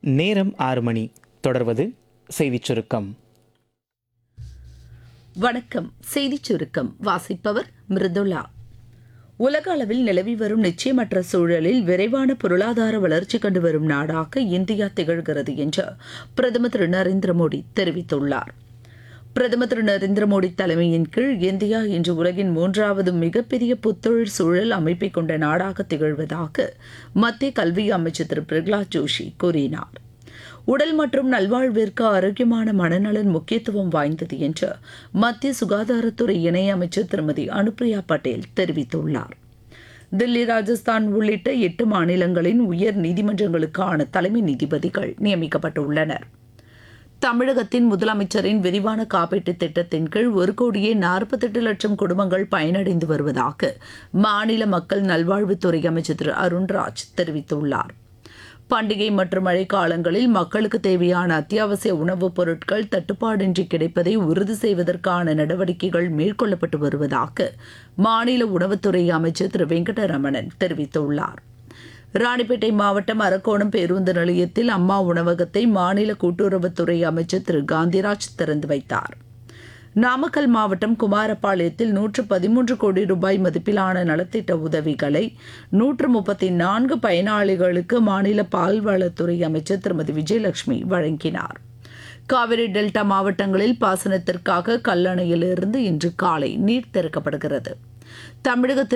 நேரம் ஆறு மணி தொடர்வது செய்திச் சுருக்கம் வணக்கம் செய்திச் சுருக்கம் வாசிப்பவர் மிருதுளா உலக அளவில் நிலவி வரும் நிச்சயமற்ற சூழலில் விரைவான பொருளாதார வளர்ச்சி கண்டு வரும் நாடாக இந்தியா திகழ்கிறது என்று பிரதமர் திரு நரேந்திர மோடி தெரிவித்துள்ளார் பிரதமர் திரு நரேந்திர மோடி தலைமையின் கீழ் இந்தியா இன்று உலகின் மூன்றாவது மிகப்பெரிய புத்தொழில் சூழல் அமைப்பை கொண்ட நாடாக திகழ்வதாக மத்திய கல்வி அமைச்சர் திரு பிரகலாத் ஜோஷி கூறினார் உடல் மற்றும் நல்வாழ்விற்கு ஆரோக்கியமான மனநலன் முக்கியத்துவம் வாய்ந்தது என்று மத்திய சுகாதாரத்துறை இணையமைச்சர் திருமதி அனுப்பிரியா பட்டேல் தெரிவித்துள்ளார் தில்லி ராஜஸ்தான் உள்ளிட்ட எட்டு மாநிலங்களின் உயர் நீதிமன்றங்களுக்கான தலைமை நீதிபதிகள் நியமிக்கப்பட்டுள்ளனர் தமிழகத்தின் முதலமைச்சரின் விரிவான காப்பீட்டுத் திட்டத்தின் கீழ் ஒரு கோடியே நாற்பத்தெட்டு லட்சம் குடும்பங்கள் பயனடைந்து வருவதாக மாநில மக்கள் நல்வாழ்வுத்துறை அமைச்சர் திரு அருண்ராஜ் தெரிவித்துள்ளார் பண்டிகை மற்றும் மழைக்காலங்களில் மக்களுக்கு தேவையான அத்தியாவசிய உணவுப் பொருட்கள் தட்டுப்பாடின்றி கிடைப்பதை உறுதி செய்வதற்கான நடவடிக்கைகள் மேற்கொள்ளப்பட்டு வருவதாக மாநில உணவுத்துறை அமைச்சர் திரு வெங்கடரமணன் தெரிவித்துள்ளார் ராணிப்பேட்டை மாவட்டம் அரக்கோணம் பேருந்து நிலையத்தில் அம்மா உணவகத்தை மாநில கூட்டுறவுத்துறை அமைச்சர் திரு காந்திராஜ் திறந்து வைத்தார் நாமக்கல் மாவட்டம் குமாரபாளையத்தில் நூற்று பதிமூன்று கோடி ரூபாய் மதிப்பிலான நலத்திட்ட உதவிகளை நூற்று முப்பத்தி நான்கு பயனாளிகளுக்கு மாநில பால்வளத்துறை அமைச்சர் திருமதி விஜயலட்சுமி வழங்கினார் காவிரி டெல்டா மாவட்டங்களில் பாசனத்திற்காக கல்லணையிலிருந்து இன்று காலை நீர் திறக்கப்படுகிறது தமிழகத்தில்